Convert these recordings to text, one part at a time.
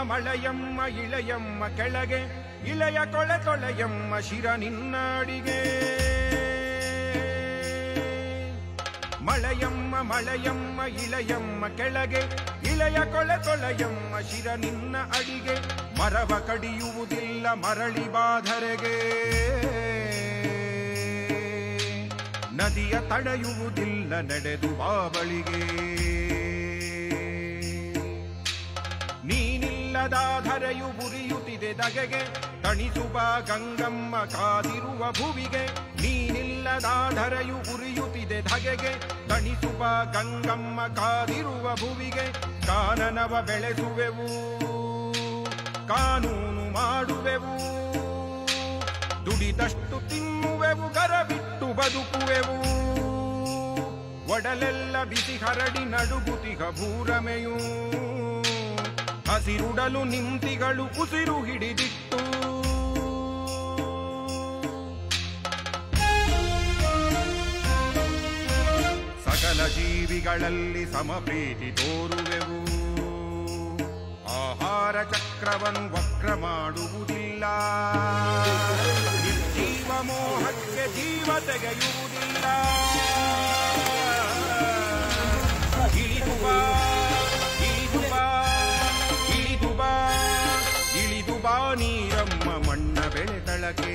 ಮಳೆಯಮ್ಮ ಇಳೆಯಮ್ಮ ಕೆಳಗೆ ಇಳೆಯ ಕೊಳೆ ತೊಳೆಯಮ್ಮ ಶಿರ ನಿನ್ನಾಡಿಗೆ ಮಳೆಯಮ್ಮ ಮಳೆಯಮ್ಮ ಇಳೆಯಮ್ಮ ಕೆಳಗೆ ಇಳೆಯ ಕೊಳೆ ತೊಳೆಯಮ್ಮ ಶಿರ ನಿನ್ನ ಅಡಿಗೆ ಮರವ ಕಡಿಯುವುದಿಲ್ಲ ಮರಳಿ ಬಾಧರೆಗೆ ನದಿಯ ತಡೆಯುವುದಿಲ್ಲ ನಡೆದು ಬಾಬಳಿಗೆ ನೀನಿಲ್ಲದ ಧರೆಯು ಉರಿಯುತ್ತಿದೆ ದಗೆಗೆ ತಣಿಸುವ ಗಂಗಮ್ಮ ಕಾದಿರುವ ಭುವಿಗೆ ನೀನಿಲ್ಲದ ಧರೆಯು ಉರಿಯುತ್ತಿದೆ ಧಗೆಗೆ ತಣಿಸುವ ಗಂಗಮ್ಮ ಕಾದಿರುವ ಭುವಿಗೆ ಕಾನನವ ಬೆಳೆಸುವೆವು ಕಾನೂನು ಮಾಡುವೆವು ದುಡಿದಷ್ಟು ತಿನ್ನುವೆವು ಗರ ಬಿಟ್ಟು ಬದುಕುವೆವು ಒಡಲೆಲ್ಲ ಬಿಸಿ ಹರಡಿ ನಡುಗುತಿಗ ಭೂರಮೆಯೂ ಹಸಿರುಡಲು ನಿಂತಿಗಳು ಉಸಿರು ಹಿಡಿದಿಟ್ಟು ಸಕಲ ಜೀವಿಗಳಲ್ಲಿ ಸಮಪ್ರೀತಿ ತೋರುವೆವು ಆಹಾರ ಚಕ್ರವನ್ನು ವಕ್ರ ಮಾಡುವುದಿಲ್ಲ ಜೀವ ಮೋಹಕ್ಕೆ ಜೀವ ತೆಗೆಯುವುದಿಲ್ಲ ಇಳಿದು ಬಾ ಇಳಿದು ಬಾ ಇಳಿದು ಬಾ ಇಳಿದು ಬಾ ನೀರಮ್ಮ ಮಣ್ಣ ಬೆಳೆತಳಗೆ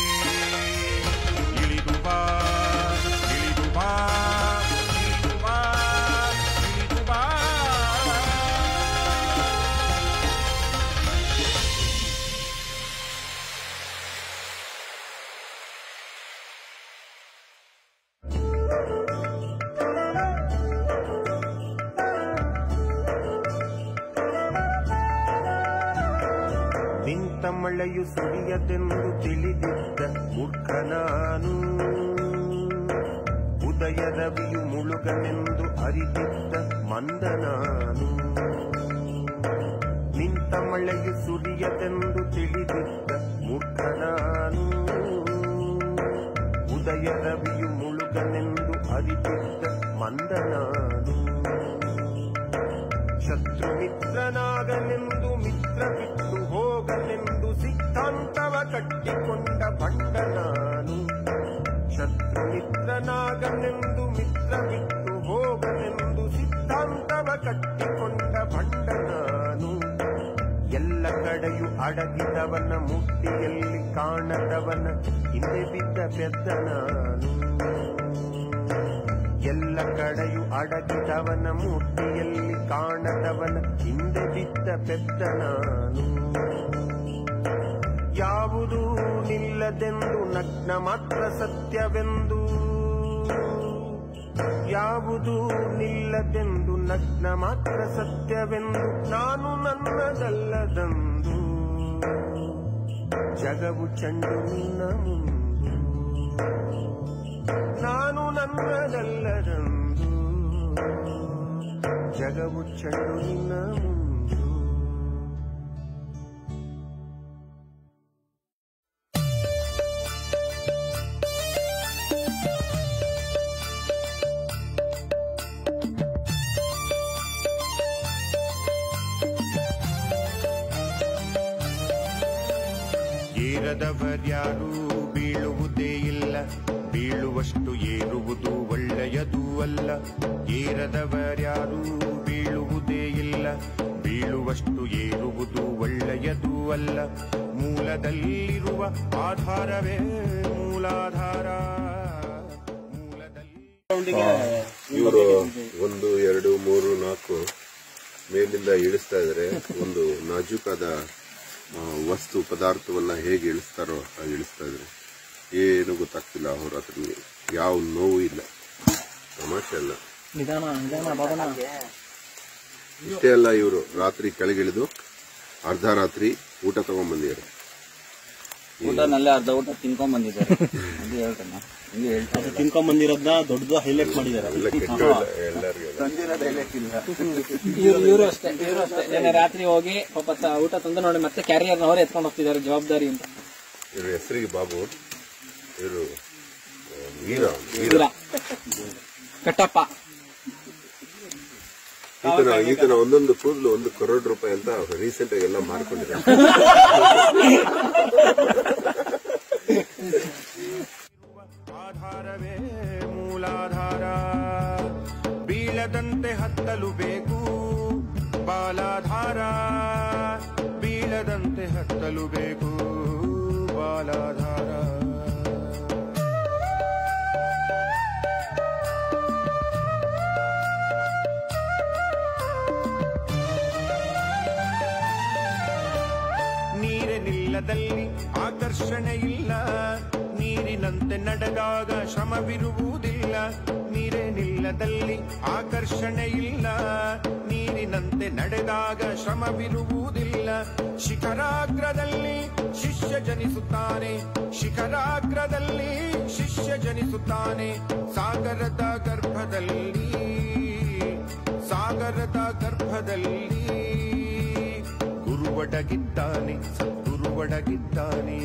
ಇಳಿದು ಬಾ ಇಳಿದು ಬಾ ಇಳಿದು ಬಾ ಇಳಿದು ಬಾ ನಿಂತ ಮಳೆಯು ಸುರಿಯದೆಂದು ತಿಳಿದಿದ್ದ ಮೂರ್ಖ ನಾನು ಉದಯ ರವಿಯು ಮುಳುಗನೆಂದು ಅರಿತಿದ್ದ ಮಂದ ನಾನು ನಿಂತ ಮಳೆಯು ಸುರಿಯದೆಂದು ತಿಳಿದಿದ್ದ ಮೂರ್ಖ ನಾನು ಉದಯ ರವಿಯು ಮುಳುಗನೆಂದು ಅರಿತಿದ್ದ ಮಂದ ನಾನು ಶತ್ರು ಮಿತ್ರನಾಗನೆಂದು ಮಿತ್ರ ಬಿಟ್ಟು ಹೋಗಲೆಂದು ಸಿದ್ಧಾಂತವ ಕಟ್ಟಿಕೊಂಡ ಬಂಡ ನಾನು ಶತ್ರು ಮಿತ್ರನಾಗನೆಂದು ಮಿತ್ರ ಬಿಟ್ಟು ಹೋಗಲೆಂದು ಸಿದ್ಧಾಂತವ ಕಟ್ಟಿಕೊಂಡ ಬಂಡ ನಾನು ಎಲ್ಲ ಕಡೆಯು ಅಡಗಿದವನ ಮುಟ್ಟಿಯಲ್ಲಿ ಕಾಣದವನ ಹಿಂದೆ ಬಿದ್ದ ಪೆದ್ದ ನಾನು ಎಲ್ಲ ಕಡೆಯು ಅಡಗಿದವನ ಮೂರ್ತಿಯಲ್ಲಿ ಕಾಣದವನ ಹಿಂದೆ ಬಿದ್ದ ಪೆದ್ದ ನಾನು ಯಾವುದೂ ನಿಲ್ಲದೆಂದು ನಗ್ನ ಮಾತ್ರ ಸತ್ಯವೆಂದು ಯಾವುದೂ ನಿಲ್ಲದೆಂದು ನಗ್ನ ಮಾತ್ರ ಸತ್ಯವೆಂದು ನಾನು ನನ್ನದಲ್ಲದಂದು ಜಗವು ಚೆಂಡು ನಿನ್ನ ಮುಂದು ನಾನು ನನ್ನದಲ್ಲದಂದು ಜಗವು ಚೆಂಡು ನಿನ್ನ ಮುಂದು ಏರದವರ್ಯಾರೂ ಬೀಳುವುದೇ ಇಲ್ಲ ಬೀಳುವಷ್ಟು ಏರುವುದು ಒಳ್ಳೆಯದೂ ಅಲ್ಲ ಏರದವರ್ಯಾರೂ ಬೀಳುವುದೇ ಇಲ್ಲ ಬೀಳುವಷ್ಟು ಏರುವುದು ಒಳ್ಳೆಯದೂ ಅಲ್ಲ ಮೂಲದಲ್ಲಿರುವ ಆಧಾರವೇ ಮೂಲಾಧಾರ ಮೂಲದಲ್ಲಿ ಇವರು ಒಂದು ಎರಡು ಮೂರು ನಾಲ್ಕು ಮೇಲಿಂದ ಇಳಿಸ್ತಾ ಇದ್ದಾರೆ ಒಂದು ನಾಜೂಕಾದ ಆ, ವಸ್ತು ಪದಾರ್ಥವನ್ನ ಹೇಗೆ ಇಳಿಸ್ತಾರೋ ಹಾಗೆ ಇಳಿಸ್ತಾ ಇದ್ದಾರೆ ಏನು ಗೊತ್ತಾಗ್ತಿಲ್ಲ ಅವ್ರ ಹತ್ರ ಯಾವ ನೋವು ಇಲ್ಲ ತಮಾಷೆ ಅಲ್ಲ ನಿಧಾನ ನಿಧಾನ ಬಾಬನ ಇಷ್ಟೇ ಅಲ್ಲ ಇವರು ರಾತ್ರಿ ಕೆಳಗಿಳಿದು ಅರ್ಧ ರಾತ್ರಿ ಊಟ ತಗೊಂಡ್ಬಂದಿದ್ದಾರೆ ಊಟನಲ್ಲೇ ಅರ್ಧ ಊಟ ತಿನ್ಕೊಂಡ್ ಬಂದಿದ್ದಾರೆ ಅದು ಹೇಳ್ತಾನೆ ಹಿಂಗೆ ಹೇಳ್ತಾರೆ ತಿನ್ಕೊಂಡ್ ಬಂದಿರೋದ್ನ ದೊಡ್ಡದು ಹೈಲೈಟ್ ಮಾಡಿದ್ದಾರೆ ಎಲ್ಲ ಕೆಟ್ಟ ಎಲ್ಲರಿಗೂ ಇವ್ರು ಇವರು ಅಷ್ಟೇ ಇವರು ಅಷ್ಟೇ ನಿನ್ನೆ ರಾತ್ರಿ ಹೋಗಿ ಪಾಪ ತ- ಊಟ ತಂದು ನೋಡಿ ಮತ್ತೆ ಕ್ಯಾರಿಯರ್ ಅವರೇ ಎತ್ಕೊಂಡು ಹೋಗ್ತಿದ್ದಾರೆ ಜವಾಬ್ದಾರಿ ಅಂತ ಇವ್ರ ಹೆಸರಿಗೆ ಬಾಬು ಇವರು ವೀರ ವೀರ ಇಲ್ಲ ಕಟ್ಟಪ್ಪ ಈತನ ಈತನ ಒಂದೊಂದು ಕೂದಲು ಒಂದು ಕರೋಡ್ ರೂಪಾಯಿ ಅಂತ ರೀಸೆಂಟ್ ಆಗಿ ಎಲ್ಲ ಮಾರ್ಕೊಂಡಿದ್ದಾರೆ ಆಧಾರವೇ ಮೂಲಾಧಾರ ಬೀಳದಂತೆ ಹತ್ತಲು ಬೇಕು ಬಾಲಾಧಾರ ಬೀಳದಂತೆ ಹತ್ತಲು ಬೇಕು ಬಾಲಾಧಾರ ನೀರಿನಿಲ್ಲದಲ್ಲಿ ಆಕರ್ಷಣೆ ಇಲ್ಲ ನೀರಿನಂತೆ ನಡೆದಾಗ ಶ್ರಮವಿರುವುದಿಲ್ಲ ನೀರೇನಿಲ್ಲದಲ್ಲಿ ಆಕರ್ಷಣೆ ಇಲ್ಲ ನೀರಿನಂತೆ ನಡೆದಾಗ ಶ್ರಮವಿರುವುದಿಲ್ಲ ಶಿಖರಾಗ್ರದಲ್ಲಿ ಶಿಷ್ಯ ಜನಿಸುತ್ತಾನೆ ಶಿಖರಾಗ್ರದಲ್ಲಿ ಶಿಷ್ಯ ಜನಿಸುತ್ತಾನೆ ಸಾಗರದ ಗರ್ಭದಲ್ಲಿ ಸಾಗರದ ಗರ್ಭದಲ್ಲಿ ಗುರುವಡಗಿದ್ದಾನೆ ಸದ್ಗುರುವಡಗಿದ್ದಾನೆ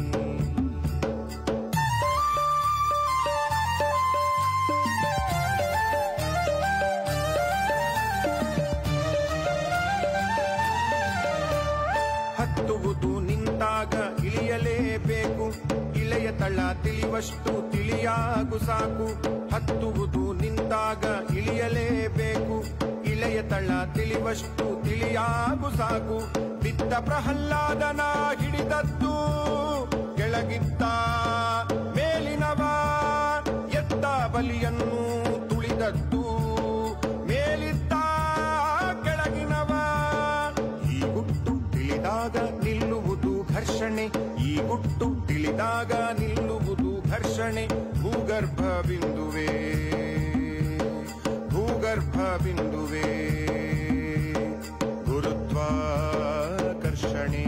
ಹತ್ತುವುದು ನಿಂತಾಗ ಇಳಿಯಲೇಬೇಕು ಇಳೆಯ ತಳ ತಿಳಿವಷ್ಟು ತಿಳಿಯಾಗು ಸಾಕು ಹತ್ತುವುದು ನಿಂತಾಗ ಇಳಿಯಲೇಬೇಕು ಇಳೆಯ ತಳ ತಿಳಿವಷ್ಟು ತಿಳಿಯಾಗು ಸಾಕು ಬಿದ್ದ ಪ್ರಹ್ಲಾದನ ಹಿಡಿದದ್ದು ಕೆಳಗಿದ್ದ ಮೇಲಿನವ ಎದ್ದ ಬಲಿಯನ್ನು ತುಳಿದದ್ದು ಮೇಲಿದ್ದ ಕೆಳಗಿನವ ಈ ಗುಟ್ಟು ತಿಳಿದಾಗ ನಿಲ್ಲುವುದು ಘರ್ಷಣೆ ಈ ಗುಟ್ಟು ತಿಳಿದಾಗ ನಿಲ್ಲುವುದು ಘರ್ಷಣೆ ಭೂಗರ್ಭ ಬಿಂದುವೆ ಭೂಗರ್ಭ ಬಿಂದುವೆ ಗುರುತ್ವಾಕರ್ಷಣೆ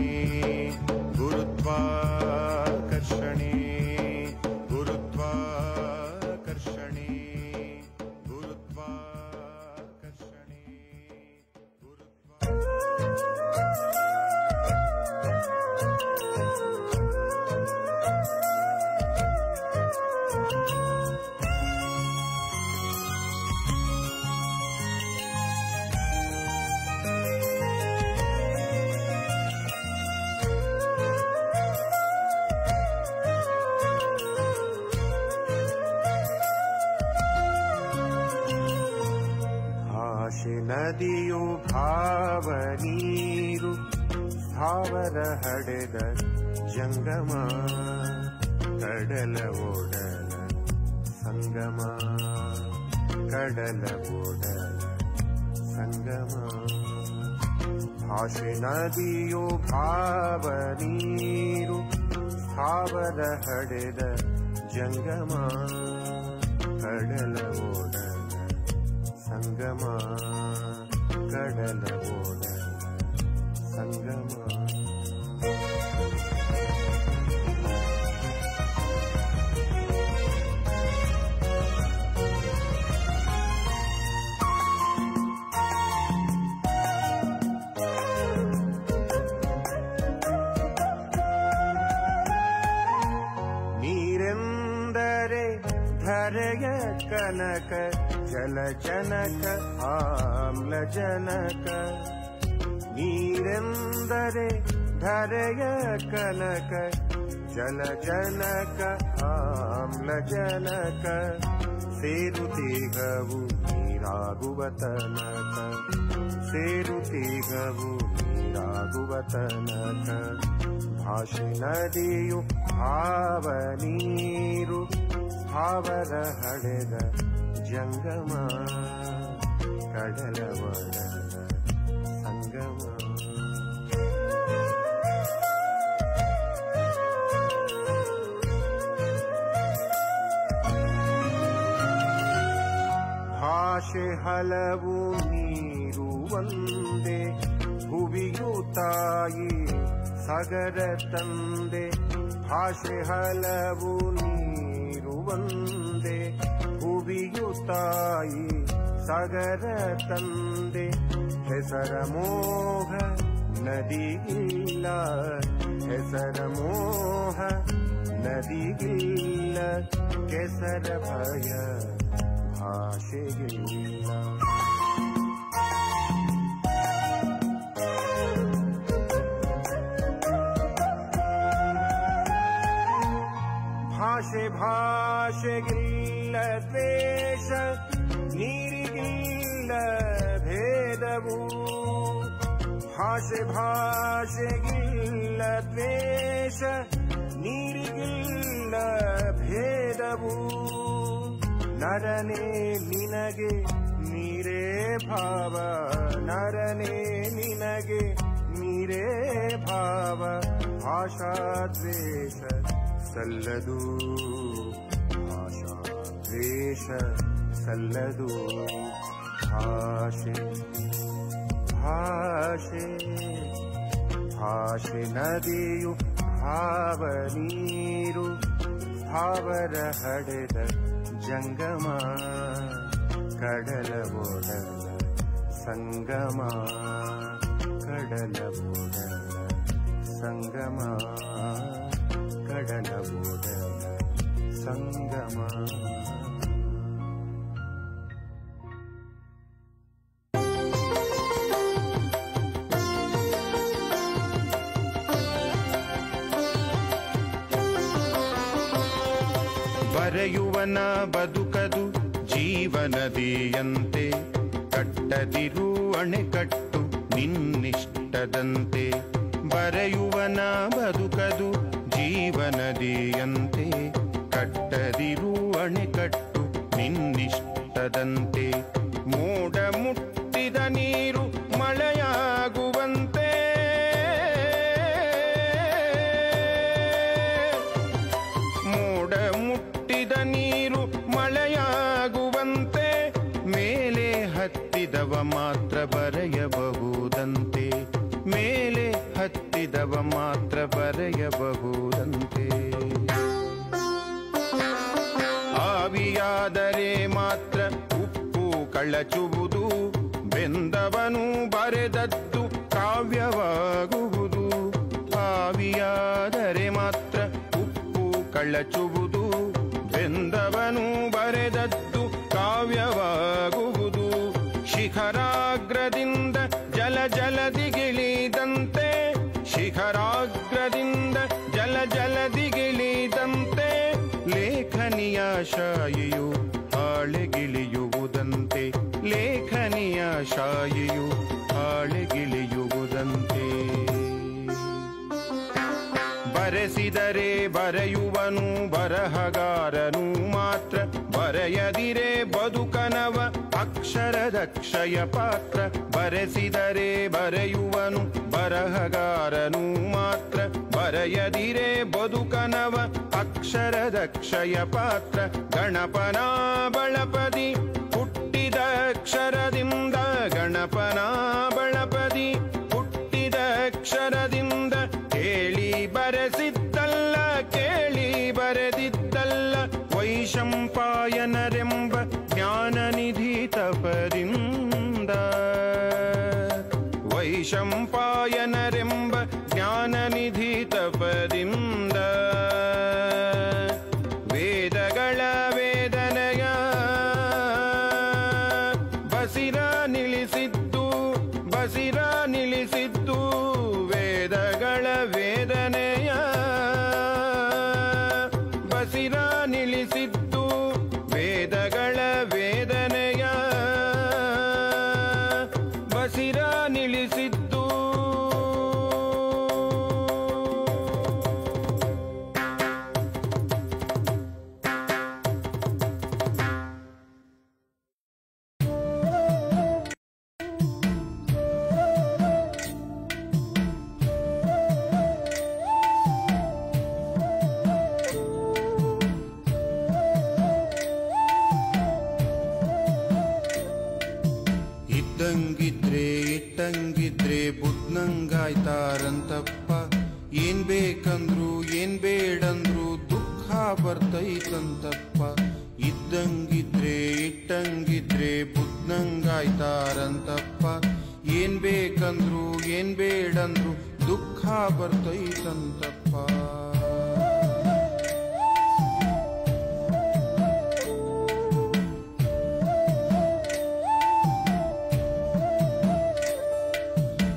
ಗುರುತ್ವಾಕರ್ಷಣೆ ಗುರುತ್ವಾಕರ್ಷಣೆ ಗುರುತ್ವಾಕರ್ಷಣೆ ಗುರುತ್ವಾ ಭಾಷೆ ನದಿಯು ಭಾವ ನೀರು ಸ್ಥಾವರ ಹಡೆದ ಜಂಗಮ ಕಡಲ ಓಡಲ ಸಂಗಮ ಕಡಲ ಓಡಲ ಸಂಗಮ ಭಾಷೆ ನದಿಯು ಭಾವ ನೀರು ಸ್ಥಾವರ ಹಡೆದ ಜಂಗಮ ಕಡಲ ಓಡಲ ಸಂಗಮ ಕಡಲ ಓಡಲ ಸಂಗಮ ನೀರೆಂದರೆ ಧರೆಯ ಕನಕ ಜಲಜನಕ ಆಮ್ಲಜನಕ ನೀರೆಂದರೆ ಧರೆಯ ಕನಕ ಜಲಜನಕ ಆಮ್ಲಜನಕ ಸೇರುತ್ತೀಗವು ನೀರಾಗುವ ತನಕ ಸೇರುತ್ತೀಗವು ನೀರಾಗುವ ತನಕ ಭಾಷೆ ನದಿಯು ಭಾವ ನೀರು ಸ್ಥಾವರ ಹಡೆದ ಜಂಗಮ ಕಡಲ ಒಡಲ ಸಂಗಮ ಭಾಷೆ ಹಲವು ನೀರು ಒಂದೇ ಭುವಿಯು ತಾಯಿ ಸಗರ ತಂದೆ ಭಾಷೆ ಹಲವು ನೀರು ಒಂದೇ ಭುವಿಯು ತಾಯಿ ಸಗರ ತಂದೆ ಹೆಸರ ಮೋಹ ನದಿಗಿಲ್ಲ ಹೆಸರ ಮೋಹ ನದಿಗಿಲ್ಲ ಕೆಸರ ಭಯ ಭಾಷೆಗಿಲ್ಲ ಭಾಷೆ ಭಾಷೆಗಿಲ್ಲ ದ್ವೇಷ ನೀರಿಗಿಲ್ಲ ಭೇದವು ಭಾಷೆ ಭಾಷೆಗಿಲ್ಲ ದ್ವೇಷ ನೀರಿಗಿಲ್ಲ ಭೇದವು ನರನೇ ನಿನಗೆ ನೀರೇ ಭಾವ ನರನೇ ನಿನಗೆ ನೀರೇ ಭಾವ ಭಾಷಾ ದ್ವೇಷ ಸಲ್ಲದು ಭಾಷಾ ದ್ವೇಷ ಸಲ್ಲದು ಭಾಷೆ ಭಾಷೆ ಭಾಷೆ ನದಿಯು ಭಾವ ನೀರು ಸ್ಥಾವರ ಹಡೆದ ಜಂಗಮ ಕಡಲ ಒಡಲ ಸಂಗಮ ಕಡಲ ಒಡಲ ಸಂಗಮ ಕಡಲ ಒಡಲ ಸಂಗಮ ಬರೆಯುವನ ಬದುಕದು ಜೀವನದಿಯಂತೆ ಕಟ್ಟದಿರು ಅಣೆಕಟ್ಟು ನಿನ್ನಿಷ್ಟದಂತೆ ಬರೆಯುವನ ಬದುಕದು ಜೀವನದಿಯಂತೆ ಕಟ್ಟದಿರು ಅಣೆಕಟ್ಟು ನಿನ್ನಿಷ್ಟದಂತೆ ಮೋಡ ಮುಟ್ಟಿದ ನೀರು ಮಳೆಯಾಗುವಂತೆ ಮೋಡ ಮುಟ್ಟಿದ ನೀರು ಮಳೆಯಾಗುವಂತೆ ಮೇಲೆ ಹತ್ತಿದವ ಮಾತ್ರ ಬರೆಯಬಹುದಂತೆ ಮೇಲೆ ಹತ್ತಿದವ ಮಾತ್ರ ಬರೆಯಬಹುದಂತೆ ಆವಿಯಾದರೆ ಮಾತ್ರ ಉಪ್ಪು ಕಳಚುವುದು ಬೆಂದವನು ಬರೆದದ್ದು ಕಾವ್ಯವಾಗುವುದು ಆವಿಯಾದರೆ ಮಾತ್ರ ಉಪ್ಪು ಕಳಚುವುದು ಬೆಂದವನು ಬರೆದದ್ದು ಕಾವ್ಯವಾಗುವುದು ಶಿಖರಾಗ್ರದಿಂದ ಜಲ ಜಲದಿಗಿಳಿದಂತೆ ಶಿಖರಾಗ್ರದಿಂದ ಜಲ ಜಲದಿಗಿಳಿದಂತೆ ಲೇಖನಿಯ ಶಾಯಿಯು ಹಾಳೆಗಿಳಿಯುವುದಂತೆ ಲೇಖನಿಯ ಶಾಯಿಯು ಹಾಳೆಗಿಳಿಯುವುದಂತೆ ಬರೆಸಿದರೆ ಬರೆಯುವನು ಬರಹಗಾರನು ಮಾತ್ರ ಬರೆಯದಿರೆ ಬದುಕನವ ಅಕ್ಷರದಕ್ಷಯ ಪಾತ್ರ ಬರೆಸಿದರೆ ಬರೆಯುವನು ಬರಹಗಾರನು ಮಾತ್ರ ಬರೆಯದಿರೆ ಬದುಕನವ ಅಕ್ಷರದಕ್ಷಯ ಪಾತ್ರ ಗಣಪನ ಬಳಪದಿ ಹುಟ್ಟಿದ ಅಕ್ಷರದಿಂದ ಗಣಪನ ಬಳಪದಿ ಹುಟ್ಟಿದ ಅಕ್ಷರದಿಂದ ಕೇಳಿ ಬರೆಸಿದ್ದಲ್ಲ ಕೇಳಿ ಬರೆದಿದ್ದಲ್ಲ ವೈಶಂಪಾಯನರೆಂಬ ಜ್ಞಾನನಿಧಿ ತಪದಿಂದ ವೈಶಂಪಾಯನರೆಂಬ ಜ್ಞಾನನಿಧಿ ತಪದಿಂದ ವೇದಗಳ ವೇದನೆಯ ಬಸಿರ ನಿಲ್ಲಿಸಿದ್ದು ಬಸಿರ ನಿಲ್ಲಿಸಿದ್ದು ವೇದಗಳ ವೇದನೆಯ ಬಸಿರ ನಿಲ್ಲಿಸಿದ್ದು ವೇದಗಳ ವೇದನೆಯ ಬಸಿರ ನಿಲ್ಲಿಸಿದ್ದು ಇದ್ದಂಗಿದ್ರೆ ಇಟ್ಟಂಗಿದ್ರೆ ಬುದ್ನಂಗಾಯ್ತಾರಂತಪ್ಪ ಏನ್ ಬೇಕಂದ್ರು ಏನ್ ಬೇಡಂದ್ರು ದುಃಖ ಬರ್ತೈತಂತಪ್ಪ ಇದ್ದಂಗಿದ್ರೆ ಇಟ್ಟಂಗಿದ್ರೆ ಬುದ್ನಂಗಾಯ್ತಾರಂತಪ್ಪ ಏನ್ ಬೇಕಂದ್ರು ಏನ್ ಬೇಡಂದ್ರು ದುಃಖ ಬರ್ತೈತಂತಪ್ಪ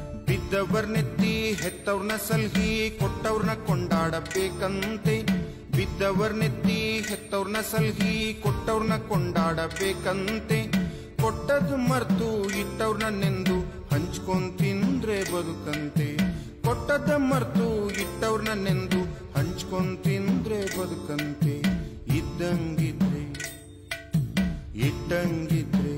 ಬಿದ್ದವರ್ನೆತ್ತಿ ಹೆತ್ತವ್ರನ್ನ ಸಲ್ಹಿ ಕೊಟ್ಟವ್ರನ್ನ ಕೊಂಡಾಡಬೇಕಂತೆ ಬಿದ್ದವರ್ನೆತ್ತಿ ಹೆತ್ತವ್ರನ್ನ ಸಲ್ಹಿ ಕೊಟ್ಟವ್ರನ್ನ ಕೊಂಡಾಡಬೇಕಂತೆ ಕೊಟ್ಟದ್ ಮರ್ತು ಇಟ್ಟವ್ರನ್ನ ನೆಂದು ಹಂಚ್ಕೊಂಡ್ ತಿಂದ್ರೆ ಬದುಕಂತೆ ಕೊಟ್ಟದ ಮರ್ತು ಇಟ್ಟವ್ರನ್ನ ನೆಂದು ಹಂಚ್ಕೊಂಡ್ ತಿಂದ್ರೆ ಬದುಕಂತೆ ಇದ್ದಂಗಿದ್ರೆ ಇಟ್ಟಂಗಿದ್ರೆ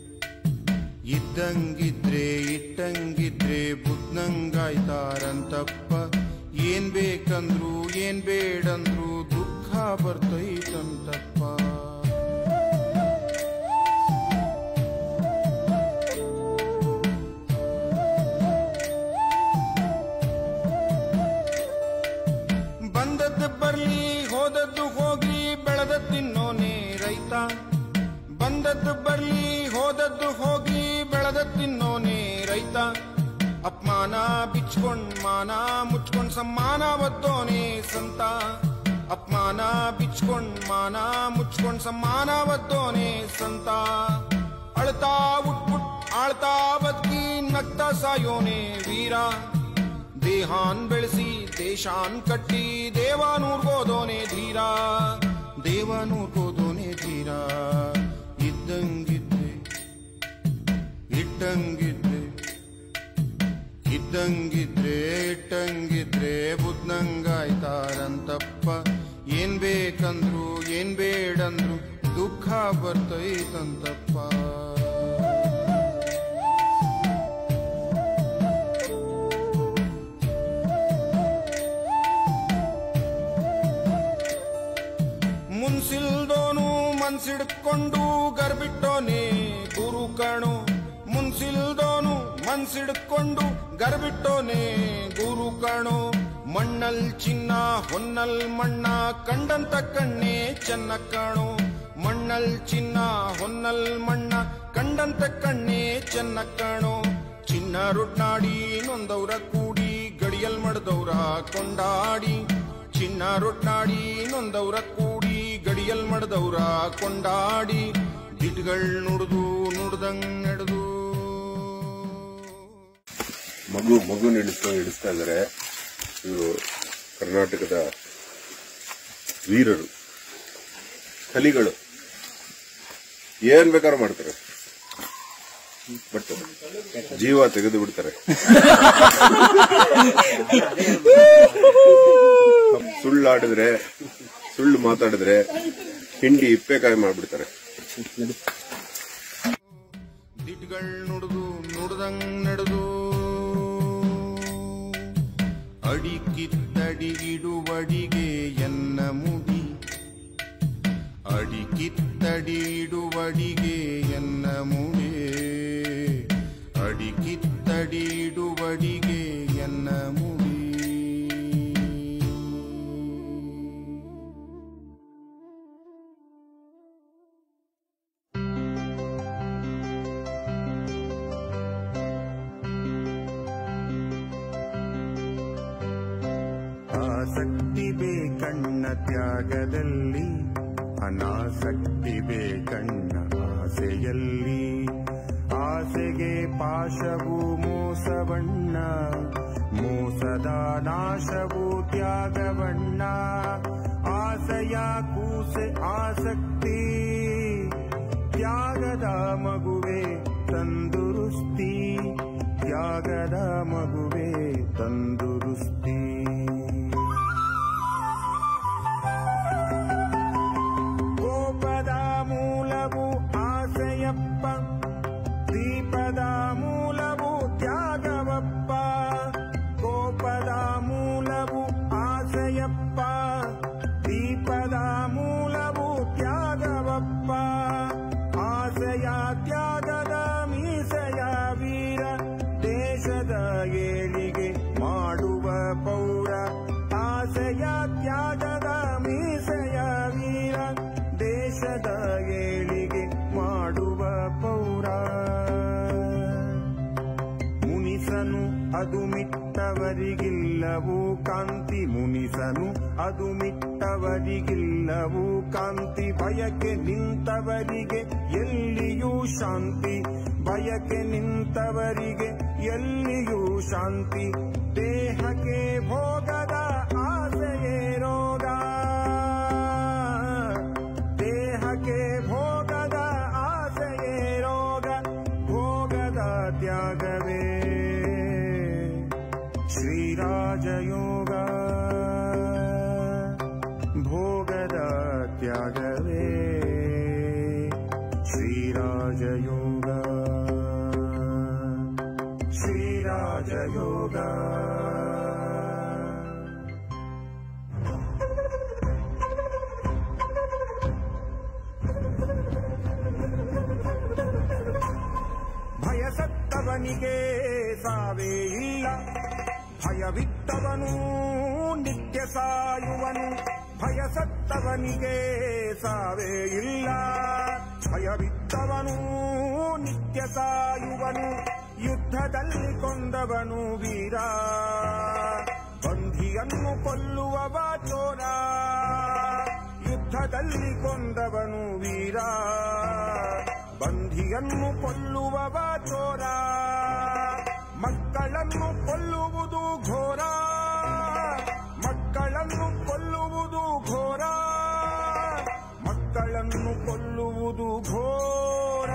ಇದ್ದಂಗಿದ್ರೆ ಇಟ್ಟಂಗಿದ್ರೆ ಬುದ್ನಂಗಾಯ್ತಾರಂತಪ್ಪ ಏನ್ ಬೇಕಂದ್ರು ಏನ್ ಬೇಡಂದ್ರು ದುಃಖ ಬರ್ತೈತಂತಪ್ಪ ಬಂದದ್ದು ಬರ್ಲಿ ಹೋದದ್ದು ಹೋಗ್ಲಿ ಬೆಳೆದ ತಿನ್ನೋನೇ ರೈತ ಬಂದದ್ದು ಬರ್ಲಿ ಹೋದದ್ದು ಹೋಗಿ ಬೆಳೆದ ತಿನ್ನೋನೇ ರೈತ ಅಪಮಾನ ಬಿಚ್ಕೊಂಡ್ ಮಾನ ಮುಚ್ಕೊಂಡ್ ಸಮ್ಮಾನ ಒದ್ದೋನೇ ಸಂತ ಅಪಮಾನ ಬಿಚ್ಕೊಂಡ್ ಮಾನ ಮುಚ್ಕೊಂಡ್ ಸಮ್ಮಾನ ಒದ್ದೋನೇ ಸಂತ ಅಳ್ತಾ ಉಟ್ಬಿಟ್ ಆಳ್ತಾ ಬದುಕಿ ನಗ್ತಾ ಸಾಯೋನೇ ವೀರ ದೇಹಾನ್ ಬೆಳೆಸಿ ದೇಶಾನ್ ಕಟ್ಟಿ ದೇವಾನೂರ್ಗೋದೋನೆ ಧೀರ ದೇವಾನೂರ್ಗೋದೋನೆ ಧೀರ ಇದ್ದಂಗಿದ್ರೆ ಇಟ್ಟಂಗಿದ್ರೆ ಇದ್ದಂಗಿದ್ರೆ ಇಟ್ಟಂಗಿದ್ರೆ ಬುದ್ನಂಗಾಯ್ತಾರಂತಪ್ಪ ಏನ್ ಬೇಕಂದ್ರು ಏನ್ ಬೇಡಂದ್ರು ದುಃಖ ಬರ್ತೈತಂತಪ್ಪ ಮುನ್ಸಿಲ್ದೋನು ಮನ್ಸಿಡ್ಕೊಂಡು ಗರ್ಬಿಟ್ಟೋನೆ ಗುರು ಕಣು ಮುನ್ಸಿಲ್ದೋನು ಮನ್ಸಿಡ್ಕೊಂಡು ಗರ್ಬಿಟ್ಟೋನೆ ಗುರು ಕಣು ಮಣ್ಣಲ್ ಚಿನ್ನ ಹೊನ್ನಲ್ ಮಣ್ಣ ಕಂಡಂತ ಕಣ್ಣೇ ಚೆನ್ನ ಕಾಣು ಮಣ್ಣಲ್ ಚಿನ್ನ ಹೊನ್ನಲ್ ಮಣ್ಣ ಕಂಡಂತ ಕಣ್ಣೇ ಚೆನ್ನ ಕಾಣು ಚಿನ್ನ ರೊಟ್ನಾಡಿ ನೊಂದವ್ರ ಕೂಡಿ ಗಡಿಯಲ್ ಮಡ್ದವ್ರ ಕೊಂಡಾಡಿ ಚಿನ್ನ ರೊಟ್ನಾಡಿ ನೊಂದವ್ರ ಕೂಡಿ ಗಡಿಯಲ್ ಮಡ್ದವ್ರ ಕೊಂಡಾಡಿ ದಿಟ್ಗಳ್ ನುಡ್ದು ನುಡ್ದಂಗ್ ನಡೆದು ಮಗು ಮಗು ಇಳಿಸ್ತಾ ಇಳಿಸ್ತಾ ಇದ್ದಾರೆ ಇವರು ಕರ್ನಾಟಕದ ವೀರರು ಕಲಿಗಳು ಏನ್ ಬೇಕಾದ್ರೂ ಮಾಡ್ತಾರೆ ಬಟ್ ಜೀವ ತೆಗೆದು ಬಿಡ್ತಾರೆ ಸುಳ್ಳಾಡಿದ್ರೆ ಸುಳ್ಳು ಮಾತಾಡಿದ್ರೆ ಹಿಂಡಿ ಇಪ್ಪೆಕಾಯಿ ಮಾಡ್ಬಿಡ್ತಾರೆ ದಿಟ್ಗಳ್ ನುಡ್ದು ನುಡ್ದಂಗ್ ನಡೆದು ಅಡಿಕಿತ್ತಡಿಗಿಡುವಡಿಗೆ ಎನ್ನ ಮುಡಿ ಅಡಿಕಿತ್ತಡಿಡುವಡಿಗೆ ಎನ್ನ ಮುಡಿ ಅಡಿಕಿತ್ತಡಿಡುವಡಿಗೆ ಎನ್ನ ಮುಡಿ ಆಸಕ್ತಿ ಬೇಕಣ್ಣ ತ್ಯಾಗದಲ್ಲಿ ಅನಾಸಕ್ತಿ ಬೇಕಣ್ಣ ಆಸೆಯಲ್ಲಿ ಆಸೆಗೆ ಪಾಶವು ಮೋಸವಣ್ಣ ಮೋಸದ ನಾಶವು ತ್ಯಾಗವಣ್ಣ ಆಸೆಯ ಕೂಸೆ ಆಸಕ್ತಿ ತ್ಯಾಗದ ಮಗುವೆ ತಂದುರುಸ್ತಿ ತ್ಯಾಗದ ಮಗುವೆ ತಂದುರುಸ್ತಿ ಕೋಪದ ಮೂಲವು ಆಸೆಯಪ್ಪ ದೀಪದ ಮೂಲವು ತ್ಯಾಗವಪ್ಪ ಕೋಪದ ಮೂಲವು ಆಸೆಯಪ್ಪ ದೀಪದ ಮೂಲವು ತ್ಯಾಗವಪ್ಪ ಆಸೆಯ ತ್ಯಾಗದ ಮೀಸೆಯ ವೀರ ದೇಶದ ಏಳಿಗೆ ಮಾಡುವ ಪೌರ ಆಸೆಯ ತ್ಯಾಗದ ಮೀಸೆಯ ವೀರ ದೇಶದ ಏಳಿಗೆ ಮಾಡುವ ಪೌರ ಮುನಿಸನು ಅದು ಮಿಟ್ಟವರಿಗಿಲ್ಲವೂ ಕಾಂತಿ ಮುನಿಸನು ಅದು ಮಿಟ್ಟವರಿಗಿಲ್ಲವೂ ಕಾಂತಿ ಬಯಕೆ ನಿಂತವರಿಗೆ ಎಲ್ಲಿಯೂ ಶಾಂತಿ ಬಯಕೆ ನಿಂತವರಿಗೆ ಎಲ್ಲಿಯೂ ಶಾಂತಿ ದೇಹಕ್ಕೆ ಭೋಗದ ಆಸೆಯೇ ರೋಗ ಶ್ರೀರಾಜಯೋಗ ಶ್ರೀರಾಜಯೋಗ ಭಯಸತ್ತವನಿಗೆ ಸಾವೇ ಇಲ್ಲ ಭಯವಿತ್ತವನು ನಿತ್ಯ ಸಾಯುವನು ಭಯಸತ್ತವನಿಗೆ ಸಾವೇ ಇಲ್ಲ ಭಯವಿತ್ತವನು ನಿತ್ಯ ಸಾಯುವನು ಯುದ್ಧದಲ್ಲಿ ಕೊಂದವನು ವೀರ ಬಂಧಿಯನ್ನು ಕೊಲ್ಲುವವ ಚೋರ ಯುದ್ಧದಲ್ಲಿ ಕೊಂದವನು ವೀರ ಬಂಧಿಯನ್ನು ಕೊಲ್ಲುವವ ಚೋರ ಮಕ್ಕಳನ್ನು ಕೊಲ್ಲುವುದು ಘೋರ ಮಕ್ಕಳನ್ನು ಕೊಲ್ಲುವುದು ಘೋರ ಮಕ್ಕಳನ್ನು ಕೊಲ್ಲುವುದು ಘೋರ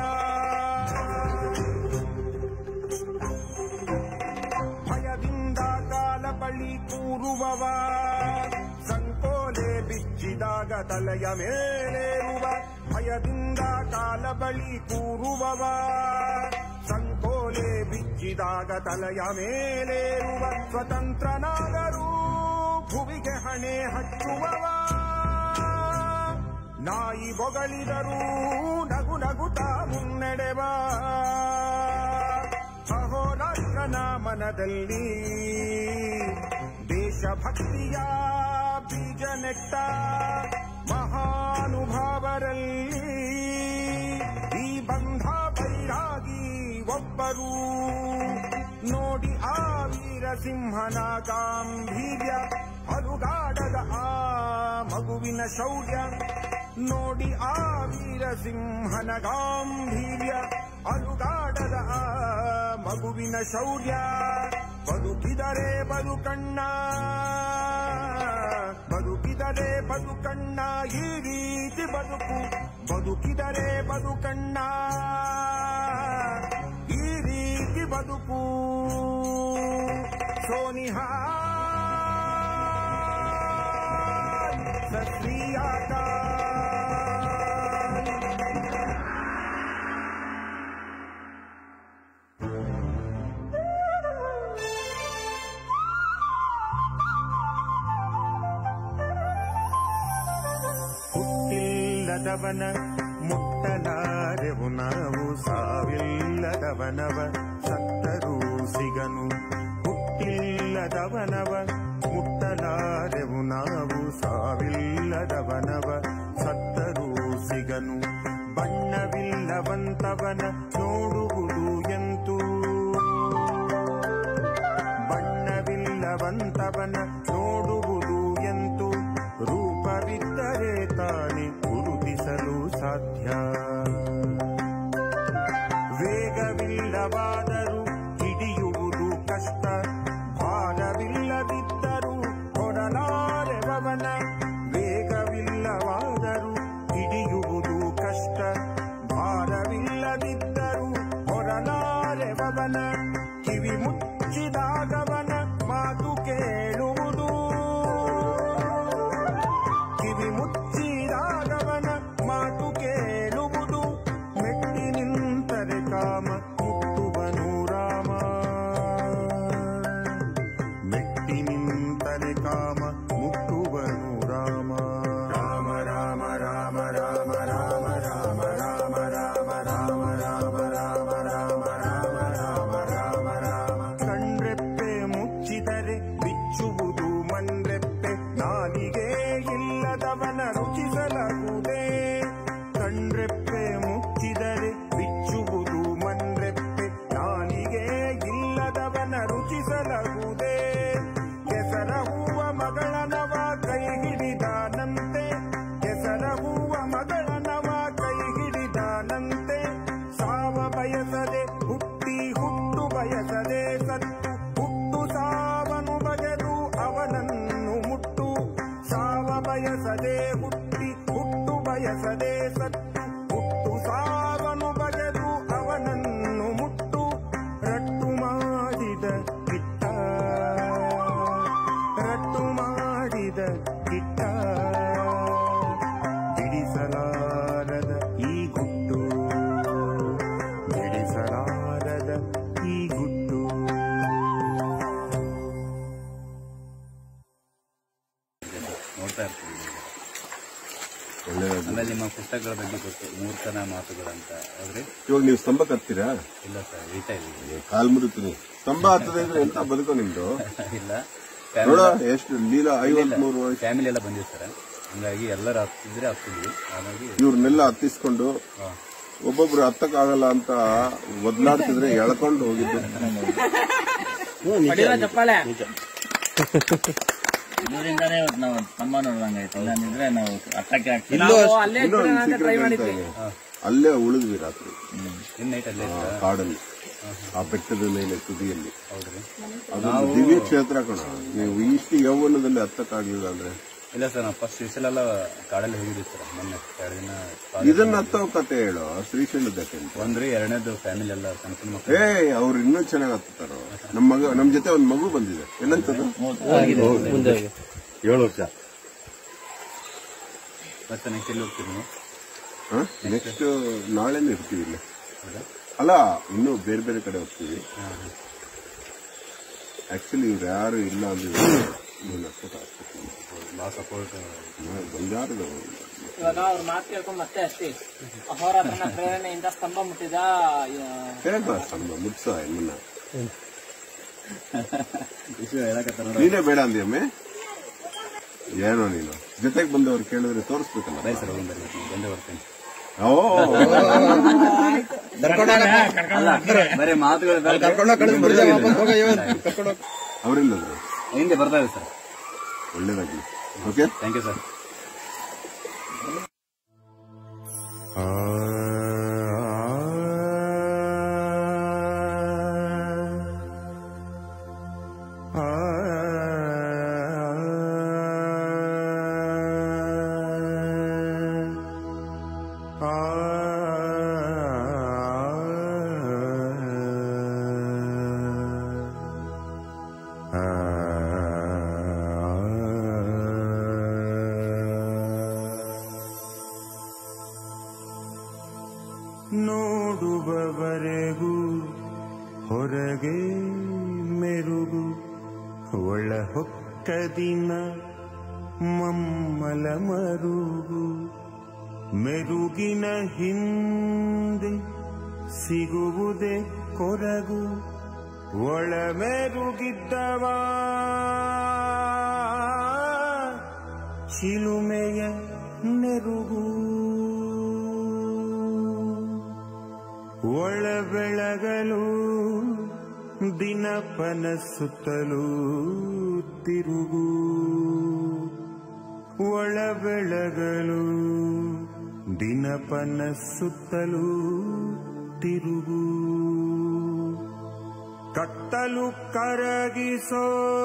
ಭಯದಿಂದ ಕಾಲ ಬಳಿ ಕೂರುವವ ಸಂಕೋಲೆ ಬಿಚ್ಚಿದಾಗ ತಲೆಯ ಮೇಲೇರುವ ಭಯದಿಂದ ಕಾಲ ಬಳಿ ಕೂರುವವ ಸಂಕೋಲೆ ಬಿಚ್ಚಿದಾಗ ತಲೆಯ ಮೇಲೇರುವ ಸ್ವತಂತ್ರನಾದರೂ ಭುವಿಗೆ ಹಣೆ ಹಚ್ಚುವವ ನಾಯಿ ಬೊಗಳಿದರೂ ನಗು ನಗುತ್ತಾ ಮುನ್ನಡೆವ ಅಹೋರಾತ್ರನ ಮನದಲ್ಲಿ ದೇಶಭಕ್ತಿಯ ಬೀಜ ನೆಟ್ಟ ಮಹಾನುಭಾವರಲ್ಲಿ ಈ ಬಂಧ ಬೈರಾಗಿ ಒಬ್ಬರು ನೋಡಿ ಆ ವೀರಸಿಂಹನ ಗಾಂಭೀರ್ಯ ಅಲುಗಾಡದ ಆ ಮಗುವಿನ ಶೌರ್ಯ ನೋಡಿ ಆ ವೀರಸಿಂಹನ ಗಾಂಭೀರ್ಯ ಅಲುಗಾಡದ ಆ ಮಗುವಿನ ಶೌರ್ಯ ಬದುಕಿದರೆ ಬದುಕಣ್ಣ ಬದುಕಿದರೆ ಬದುಕಣ್ಣ ಈ ರೀತಿ ಬದುಕು ಬದುಕಿದರೆ ಬದುಕಣ್ಣ ಈ ರೀತಿ ಬದುಕು ಸೋನಿಹಾ ಸತ್ರಿಯಾಕ ಹುಟ್ಟಿಲ್ಲದವನ ಮುಟ್ಟಲಾರೆವು ನಾವು ಸಾವಿಲ್ಲದವನವ ಸತ್ತರೂ ಸಿಗನು ಹುಟ್ಟಿಲ್ಲದವನವ ಮುಟ್ಟಲಾರೆವು ನಾವು ಸಾವಿಲ್ಲದವನವ ಸತ್ತರೂ ಸಿಗನು ಬಣ್ಣವಿಲ್ಲವಂತವನ ನೋಡುವುದು ಎಂತೂ ಬಣ್ಣವಿಲ್ಲವಂತವನ ನೋಡುವುದು ಎಂತು ರೂಪವಿದ್ದರೆ ತಾನೆ ಗುರುತಿಸಲು ಸಾಧ್ಯ ವೇಗವಿಲ್ಲವಾದರೂ ಹಿಡಿಯುವುದು ಕಷ್ಟ ಭಾರವಿಲ್ಲದಿದ್ದರೂ ಕೊಡಲಾರೆವನ ವೇಗವಿಲ್ಲವಾದರೂ ಹಿಡಿಯುವುದು ಕಷ್ಟ ಭಾರವಿಲ್ಲದಿದ್ದರೂ ಹೊರಲಾರೆವನ ಕಿವಿ ಮುಚ್ಚಿದಾಗವನ ಮಾತು ಕೇಳುವುದು ಕಿವಿ ಮುಚ್ಚಿದಾಗವನ ಮಾತು ಕೇಳುವುದು ಮೆಟ್ಟಿ ನಿಂತರೆ ಕಾಮ ಮುಟ್ಟುವನು ರಾಮ ಮೆಟ್ಟಿ ನಿಂತರೆ ಕಾಮ ಮುಟ್ಟುವನು ರಾಮ ರಾಮ ರಾಮ ರಾಮ ರಾಮ ರಾಮ ರಾಮ ರಾಮ ರಾಮ ರಾಮ ರಾಮ ರಾಮ ರಾಮ ರಾಮ ರಾಮ ರಾಮ ರಾಮ ಕಣ್ರೆಪ್ಪೆ ಮುಚ್ಚಿದರೆ ಬಿಚ್ಚುವುದು ಮಣ್ರೆಪ್ಪೆ ನಾಲಿಗೆ ಇಲ್ಲದವನ ರುಚಿಸಲಾಗುವುದೇ ಕಣ್ರೆಪ್ಪೆ ಮುಚ್ಚಿದರೆ ಬಿಚ್ಚುವುದು ಮಣ್ರೆಪ್ಪೆ ನಾಲಿಗೆ ಇಲ್ಲದವನ ರುಚಿಸಲಾಗುವುದೇ ಕೆಸರ ಹೂವ ಮಗಳನವ ಕೈ ಹಿಡಿದಾನಂತೆ ಕೆಸರ ಹೂವ ಮಗಳನವ ಕೈ ಹಿಡಿದಾನಂತೆ ಸಾವ ಬಯಸದೆ ಹುಟ್ಟಿ ಹುಟ್ಟು ಬಯಸದೆ ಸತ್ತು ಹುಟ್ಟು ಸಾವನು ಬಗೆದು ಅವನನ್ನು ಮುಟ್ಟು ಸಾವ ಬಯಸದೆ ಹುಟ್ಟಿ ಹುಟ್ಟು ಬಯಸದೆ ಸತ್ತು ಹುಟ್ಟು ಸಾವನು ಬಗೆದು ಅವನನ್ನು ಮುಟ್ಟು ರಟ್ಟು ಮಾಡಿದ ಕಿಟ್ಟ ರಟ್ಟು ಮಾಡಿದ ಕಿಟ್ಟ ಬಿಡಿಸಲಾ ಆಟಗಳ ಬಗ್ಗೆ ಗೊತ್ತು ಮೂರ್ತನ ಮಾತುಗಳಂತ ಹೌದ್ರಿ ಇವಾಗ ನೀವು ಸ್ತಂಭ ಕತ್ತೀರಾ ಇಲ್ಲ ಸರ್ ಇಳ್ತಾ ಇದ್ದೀವಿ ಕಾಲ್ ಮುರಿತೀನಿ ಸ್ತಂಭ ಹತ್ತದೆ ಇದ್ರೆ ಎಂತ ಬದುಕೋ ನಿಮ್ದು ಇಲ್ಲ ನೋಡ ಎಷ್ಟು ಲೀಲಾ ಐವತ್ಮೂರು ವರ್ಷ ಫ್ಯಾಮಿಲಿ ಎಲ್ಲ ಬಂದಿವಿ ಸರ್ ಹಂಗಾಗಿ ಎಲ್ಲರೂ ಹತ್ತಿದ್ರೆ ಹತ್ತಿದ್ವಿ ಹಾಗಾಗಿ ಇವ್ರನ್ನೆಲ್ಲ ಹತ್ತಿಸ್ಕೊಂಡು ಒಬ್ಬೊಬ್ರು ಹತ್ತಕ್ಕಾಗಲ್ಲ ಅಂತ ಒದ್ಲಾಡ್ತಿದ್ರೆ ಎಳ್ಕೊಂಡು ಹೋಗಿದ್ದು ಹೊಡಿಲ್ಲ ಚಪ್ಪಾಳೆ ಇದರಿಂದಾನೇ ಇವತ್ತು ನಾವು ಸ್ತಂಭ ನೋಡ್ದಂಗಾಯ್ತು ಇಲ್ಲಾಂದಿದ್ರೆ ನಾವು ಅಟ್ಟಕ್ಕೆ ಆಗ್ತಿಲ್ಲ ನಾವು ಅಲ್ಲೇ ಇನ್ನೊಂದು ಇಟ್ಬಿಡೋಣ ಅಂತ secret ಟ್ರೈ ಹೇಳ್ತಾ ಮಾಡಿದ್ವಿ ಇದ್ದೀನಿ. ಅಲ್ಲೇ ಉಳಿದ್ವಿ ರಾತ್ರಿ ಇನ್ ನೈಟ್ ಅಲ್ಲೇ ಆ ಕಾಡಲ್ಲಿ ಆ ಬೆಟ್ಟದ ಮೇಲೆ ತುದಿಯಲ್ಲಿ ಹೌದ್ರಿ ಅದೊಂದು ದಿವ್ಯ ಕ್ಷೇತ್ರ ಕಣ ನೀವು ಇಷ್ಟು ಯೌವನದಲ್ಲಿ ಹತ್ತಕ್ಕಾಗ್ಲಿಲ್ಲ ಅಂದ್ರೆ ಇಲ್ಲ ಸರ್ ನಾವು ಫಸ್ಟ್ ಶ್ರೀಶೈಲೆಲ್ಲ ಕಾಡಲ್ಲಿ ಹೋಗಿದ್ವಿ ಸರ್ ಮೊನ್ನೆ ಎರಡು ದಿನ ಇದನ್ನ ಹತ್ತೋ ಕತೆ ಹೇಳು ಶ್ರೀಶೈಲದ ಅಂತ ಒಂದ್ರಿ ಎರಡನೇದು ಫ್ಯಾಮಿಲಿ ಎಲ್ಲ ಸಣ್ಣ ಸಣ್ಣ ಮಕ್ಕಳು ಏ ಅವ್ರು ಇನ್ನೂ ಚೆನ್ನಾಗ್ ಹತ್ತಾರೋ ನಮ್ಮ ಮಗ ನಮ್ ಜೊತೆ ಒಂದ್ ಮಗು ಬಂದಿದೆ ಏನಂತದ್ದು ಏಳು ವರ್ಷ ಮತ್ತೆ ನೆಕ್ಸ್ಟ್ ಎಲ್ಲಿ ಹೋಗ್ತೀವಿ ನೀವು ನೆಕ್ಸ್ಟ್ ನಾಳೆನೇ ಇರ್ತೀವಿ ಇಲ್ಲಿ ಅಲ್ಲ ಇನ್ನೂ ಬೇರೆ ಬೇರೆ ಕಡೆ ಹೋಗ್ತೀವಿ ಆಕ್ಚುಲಿ ಇವ್ರು ಯಾರು ಇಲ್ಲ ಅಂದ್ರೆ ನೀನು ಅಷ್ಟೇ ಹಾಕ್ಬೇಕು. ಭಾಳ ಸಪೋರ್ಟ್ ಬಂಗಾರದ ಇವಾಗ ಅವ್ರ ಮಾತು ಕೇಳ್ಕೊಂಡ್ ಮತ್ತೆ ಅಷ್ಟೇ ಅಹೋರಾತ್ರನ ಪ್ರೇರಣೆಯಿಂದ ಸ್ತಂಭ ಮುಟ್ಟಿದ ಆ, ಹೇಗ ಸಂಬ ಮುಟ್ಸ ನಿನ್ನ ವಿಷಯ ಹೇಳಕತ್ತಾರ ನೀನೇ ಬೇಡ ಅಂದ್ಯಮ್ಮೆ ಏನೋ ನೀನು ಜೊತೆಗೆ ಬಂದವ್ರು ಕೇಳಿದ್ರೆ ತೋರಿಸ್ಬೇಕಲ್ಲ ಬೈ ಸರ್ ಹೋಗಿ ಬರ್ಬೇಕು ಬಂದೇ ಬರ್ತೀನಿ ಓ ಬರೀ ಮಾತುಗಳು ಅವರಿಲ್ಲದ್ರು ಹಿಂದೆ ಬರ್ತಾ ಇದೆ ಸರ್ ಒಳ್ಳೇದಾಗ್ಲಿ ಓಕೆ ಥ್ಯಾಂಕ್ ಯು ಸರ್ ನೋಡುವವರೆಗೂ ಹೊರಗೆ ಮೆರುಗು ಒಳ ಹೊಕ್ಕ ದಿನ ಮಮ್ಮಲ ಮರುಗು ಮೆರುಗಿನ ಹಿಂದೆ ಸಿಗುವುದೇ ಕೊರಗು ಒಳ ಮೆರುಗಿದ್ದವ ಚಿಲುಮೆಯ ನೆರುಗು ಒಳ ಬೆಳಗಲು ದಿನಪನ ಸುತ್ತಲೂ ತಿರುಗು ಒಳ ಬೆಳಗಲು ದಿನಪನ ಸುತ್ತಲೂ ತಿರುಗು ಕತ್ತಲು ಕರಗಿಸೋ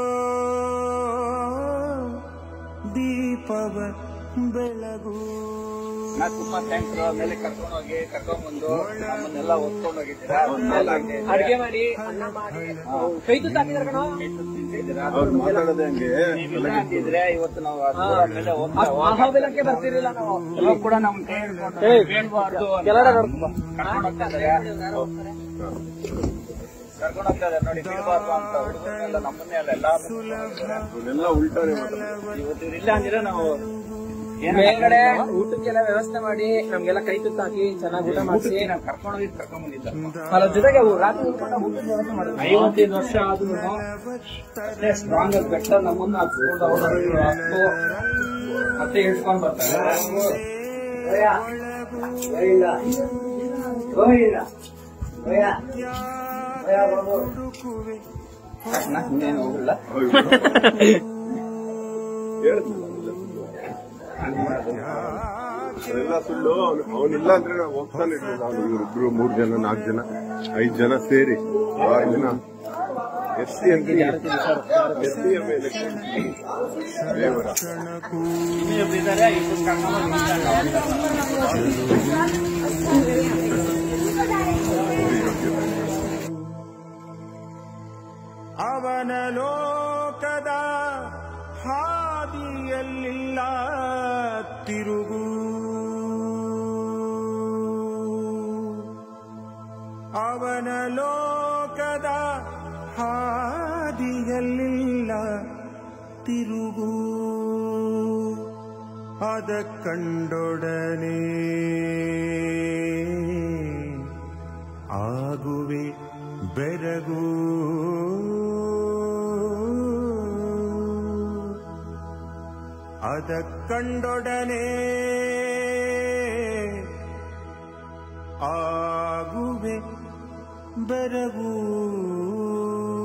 ದೀಪವ ಬೆಳಗು ತುಂಬಾ ಥ್ಯಾಂಕ್ಸ್ ಮೇಲೆ ಕರ್ಕೊಂಡು ಹೋಗಿ ಕರ್ಕೊಂಡ್ ಬಂದು ನಮ್ಮನ್ನೆಲ್ಲ ಓದ್ಕೊಂಡು ಹೋಗಿದ್ದೀರಾ ಅಡ್ಗೆ ಮಾಡಿ ಅನ್ನ ಮಾಡಿ ಕೈ ತುತ್ತು ಹಾಕಿದಾರೆ ಕಣೋ ಅವ್ರು ಮಾತಾಡೋದೇ ಹಂಗೆ ಇಲ್ಲ ಅಂತಿದ್ರೆ ಇವತ್ತು ನಾವು ಆ ದೂರ ಮೇಲೆ ಹೋಗ್ತಾ ಅಷ್ಟ್ ಮಹಾಬಲಕ್ಕೆ ಬರ್ತಿರ್ಲಿಲ್ಲ ನಾವು ಎಲ್ಲರೂ ಕೂಡ ನಮ್ ಕೈ ಹಿಡ್ಕೊಂಡು ಬೇಡ್ಬಾರ್ದು ಅಂತ ಕೆಲರ ನೋಡ್ಕೊ ಕರ್ಕೊಂಡು ಹೋಗ್ತಾ ಇದಾರೆ ಕರ್ಕೊಂಡು ಹೋಗ್ತಾ ಇದಾರೆ ನೋಡಿ ಬೀಳ್ಬಾರ್ದು ಅಂತ ಹುಡುಗರನ್ನೆಲ್ಲ ನಮ್ಮನ್ನೇ ಅಲ್ಲ ಎಲ್ಲ ಇವನ್ನೆಲ್ಲ ಉಲ್ಟಾನೆ ಮಾತಾಡೋದು ಇವತ್ತು ಇವ್ರು ಇಲ್ಲ ಅಂದ್ರೆ ನಾವು ಮೇಲ್ಗಡೆ ಊಟಕ್ಕೆಲ್ಲ ವ್ಯವಸ್ಥೆ ಮಾಡಿ ನಮ್ಗೆಲ್ಲ ಕೈ ತುತ್ತು ಹಾಕಿ ಚೆನ್ನಾಗಿ ಊಟ ಮಾಡಿಸಿ ನಾವು ಕರ್ಕೊಂಡು ಹೋಗಿ ಕರ್ಕೊಂಡ್ ಬಂದಿದ್ದ ಅದ್ರ ಜೊತೆಗೆ ಅವು ರಾತ್ರಿ ಊಟ ಊಟದ ವ್ಯವಸ್ಥೆ ಮಾಡಿದ್ರು ಐವತ್ತೈದು ವರ್ಷ ಆದ್ರೂ ಅಷ್ಟೇ ಸ್ಟ್ರಾಂಗ್ ಆಗಿ ಬೆಟ್ಟ ನಮ್ಮನ್ನ ಹತ್ಕೊಂಡು ಅವ್ರು ಹತ್ತು ಮತ್ತೆ ಇಳ್ಸ್ಕೊಂಡ್ ಬರ್ತಾರೆ ಭಯ. ಭಯ ಇಲ್ಲ. ಭಯ ಇಲ್ಲ. ಭಯ. ಭಯ ಬರ್ಬೋದು. ಅಣ್ಣ, ಇನ್ನೇನು ಹೋಗಿಲ್ಲ ಅದೆಲ್ಲ ಸುಳ್ಳು ಅವ್ನು- ಅವನಿಲ್ಲ ಅಂದ್ರೆ ನಾವು ಹೋಗ್ತಾನೆ ಇರ್ಲಿಲ್ಲ ಅವನು ಇವರಿಬ್ರು ಮೂರ್ ಜನ ನಾಲ್ಕು ಜನ ಐದ್ ಜನ ಸೇರಿ ಆರು ಜನ ಎಸ್ ಸಿ ಅಂತ ಎಸ್ ಸಿ ಎಂ ಎಲೆಕ್ಷನ್ ದೇವರ ಇನ್ನೊಬ್ರು ಇದ್ದಾರೆ ಇಬ್ರು ಕರ್ಕೊಂಡು ಹೋಗಿ ಅವನ ಲೋಕದ ಹಾದಿಯಲ್ಲಿಲ್ಲ ತಿರುಗು ಅವನ ಲೋಕದ ಹಾದಿಯಲ್ಲಿಲ್ಲ ತಿರುಗು ಅದ ಕಂಡೊಡನೆ ಆಗುವೆ ಬೆರಗು ಅದ ಕಂಡೊಡನೆ ಆಗುವೆ ಬೆರಗು